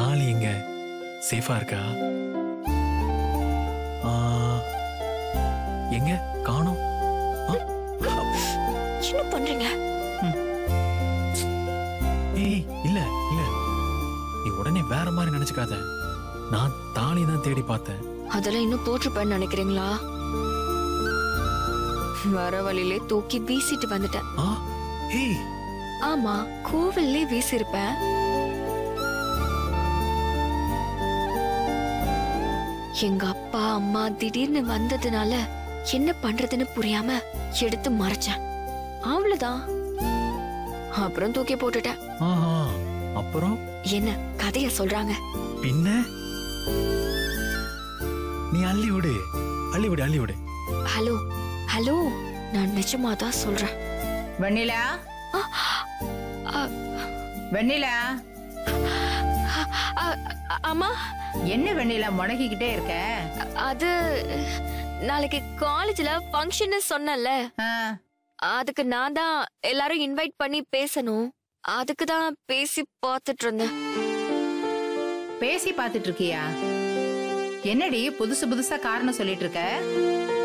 தாலி எங்க சேஃபா இருக்கா ஆ, எங்க காணோம் ஆ, என்ன பண்றீங்க ஏய் இல்ல இல்ல நீ உடனே வேற மாதிரி நினைச்சுக்காத நான் தாலி தான் தேடி பார்த்தேன் அதெல்லாம் இன்னும் போட்டிருப்பேன்னு நினைக்கிறீங்களா வர வழியிலே தூக்கி வீசிட்டு வந்துட்டேன் ஆ ஏய் ஆமா கோவில்லே வீசிருப்பேன் எங்க அப்பா அம்மா திடீர்னு வந்ததுனால என்ன பண்றதுன்னு புரியாம எடுத்து மறைச்சேன் அவ்வளவுதான் அப்புறம் தூக்கி போட்டுட்டேன் ஆஹா அப்புறம் என்ன கதைய சொல்றாங்க பின்ன நீ அள்ளி விடு அள்ளி விடு அள்ளி விடு ஹலோ ஹலோ நான் நிஜமா தான் சொல்றேன் வெண்ணிலா அ, வெண்ணிலா அ, அ- அம்மா என்ன வெண்ணிலா முடக்கிக்கிட்டே இருக்க அது நாளைக்கு காலேஜ்ல ஃபங்க்ஷன் சொன்னல ஆ, அதுக்கு நான் தான் எல்லாரும் இன்வைட் பண்ணி பேசணும் அதுக்கு தான் பேசி பார்த்துட்டு இருந்தேன் பேசி பார்த்துட்டு இருக்கியா என்னடி புதுசு புதுசா காரணம் சொல்லிட்டு இருக்க